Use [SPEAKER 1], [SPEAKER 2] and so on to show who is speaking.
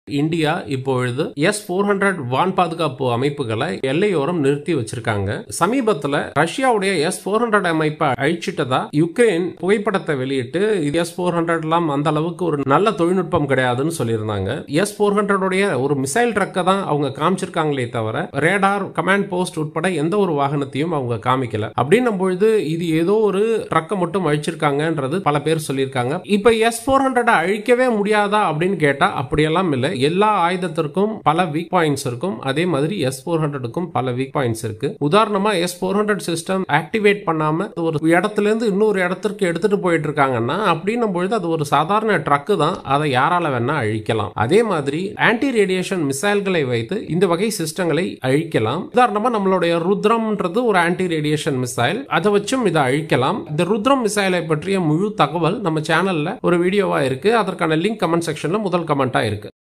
[SPEAKER 1] India இப்பொழுது S four hundred வான் பாதுகாப்பு அமைப்புகளை எல்லையோரம் நிறுத்தி வச்சிருக்காங்க சமீபத்துல ரஷ்யாவுடைய எஸ் போர் ஹண்ட்ரட் அமைப்பை அழிச்சிட்டதா யுக்ரைன் புகைப்படத்தை வெளியிட்டு எஸ் போர் ஹண்ட்ரட்லாம் அந்த அளவுக்கு ஒரு நல்ல தொழில்நுட்பம் கிடையாதுன்னு சொல்லியிருந்தாங்க எஸ் போர் ஹண்ட்ரடுடைய ஒரு மிசைல் ட்ரக்கை தான் அவங்க காமிச்சிருக்காங்களே தவிர ரேடார் கமாண்ட் போஸ்ட் உட்பட எந்த ஒரு வாகனத்தையும் அவங்க காமிக்கல அப்படின்னும் பொழுது இது ஏதோ ஒரு ட்ரக்கை மட்டும் அழிச்சிருக்காங்கன்றது பல பேர் சொல்லியிருக்காங்க இப்ப எஸ் போர் ஹண்ட்ரட் அழிக்கவே முடியாதா அப்படின்னு கேட்டா அப்படியெல்லாம் இல்லை எல்லா ஆயுதத்திற்கும் பல வீக் பாயிண்ட்ஸ் இருக்கும் அதே மாதிரி எஸ் போர் ஹண்ட்ரடுக்கும் பல வீக் பாயிண்ட்ஸ் இருக்கு உதாரணமா S four hundred system activate பண்ணாம ஒரு இடத்துல இருந்து இன்னொரு இடத்திற்கு எடுத்துட்டு போயிட்டு இருக்காங்கன்னா அப்படின்னும் பொழுது அது ஒரு சாதாரண ட்ரக்கு தான் அதை யாரால வேணா அழிக்கலாம் அதே மாதிரி ஆன்டி ரேடியேஷன் மிசைல்களை வைத்து இந்த வகை சிஸ்டங்களை அழிக்கலாம் உதாரணமா நம்மளுடைய ருத்ரம்ன்றது ஒரு ஆன்டி ரேடியேஷன் மிசைல் அதை வச்சும் இதை அழிக்கலாம் இந்த ருத்ரம் மிசைலை பற்றிய முழு தகவல் நம்ம சேனல்ல ஒரு வீடியோவா இருக்கு அதற்கான லிங்க் கமெண்ட் செக்ஷன்ல முதல் கமெண்டா இருக்கு